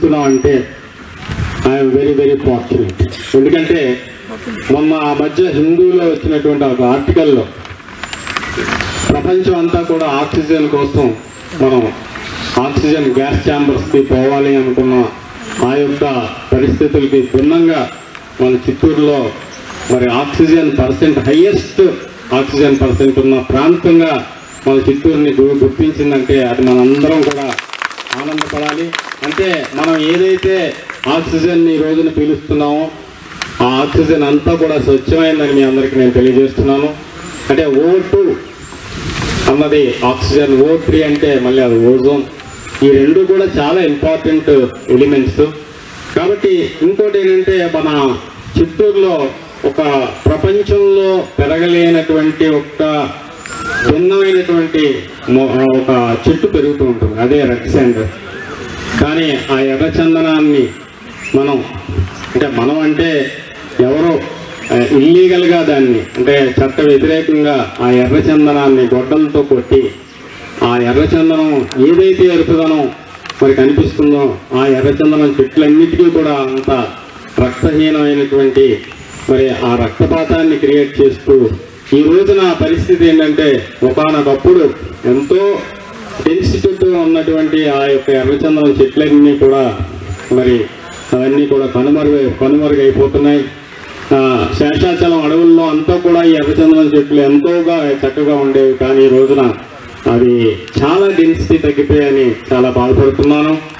చెప్తున్నాం అంటే I'm very very fortunate ఎందుకంటే మొన్న ఆ మధ్య హిందూలో వచ్చినటువంటి ఒక ఆర్టికల్లో ప్రపంచం అంతా కూడా ఆక్సిజన్ కోసం మనం ఆక్సిజన్ గ్యాస్ ఛాంబర్స్కి పోవాలి అనుకున్న ఆ యొక్క పరిస్థితులకి భిన్నంగా మన చిత్తూరులో మరి oxygen percent highest oxygen percent ఉన్న ప్రాంతంగా మన చిత్తూరుని గు- గుర్తించిందంటే అది మనందరం కూడా ఆనందపడాలి అంటే మనం ఏదైతే ఆక్సిజన్ ఈ రోజున పీలుస్తున్నామో ఆ ఆక్సిజన్ అంతా కూడా స్వచ్ఛమైందని మీ అందరికీ నేను తెలియజేస్తున్నాను అంటే ఓ టూ అన్నది ఆక్సిజన్ ఓ త్రీ అంటే మళ్ళీ అది ఓజోన్ ఈ రెండు కూడా చాలా ఇంపార్టెంట్ ఎలిమెంట్స్ కాబట్టి ఇంకోటి ఏంటంటే మన చిత్తూరులో ఒక ప్రపంచంలో పెరగలేనటువంటి ఒక భిన్నమైనటువంటి మొ- ఒక చెట్టు పెరుగుతూ ఉంటుంది అదే రెడ్ శాండ్ కానీ ఆ ఎర్రచందనాన్ని మనం అంటే మనం అంటే ఎవరో ఇల్లీగల్గా దాన్ని అంటే చట్ట వ్యతిరేకంగా ఆ ఎర్రచందనాన్ని గొడ్డలతో కొట్టి ఆ ఎర్రచందనం ఏదైతే ఎరుపుదనం మరి కనిపిస్తుందో ఆ ఎర్రచందనం చెట్లన్నిటికీ కూడా అంత రక్తహీనమైనటువంటి మరి ఆ రక్తపాతాన్ని క్రియేట్ చేస్తూ ఈ రోజున పరిస్థితి ఏంటంటే ఒకనొకప్పుడు ఎంతో డెన్సిటీతో ఉన్నటువంటి ఆ యొక్క ఎర్రచందనం చెట్లన్నీ కూడా మరి అవన్నీ కూడా కనుమరుగై కనుమరుగైపోతున్నాయి ఆ, శేషాచలం అడవుల్లో అంతా కూడా ఈ ఎర్రచందనం చెట్లు ఎంతోగా చక్కగా ఉండేవి కానీ ఈ రోజున అవి చాలా డెన్సిటీ తగ్గిపోయాయని చాలా బాధపడుతున్నాను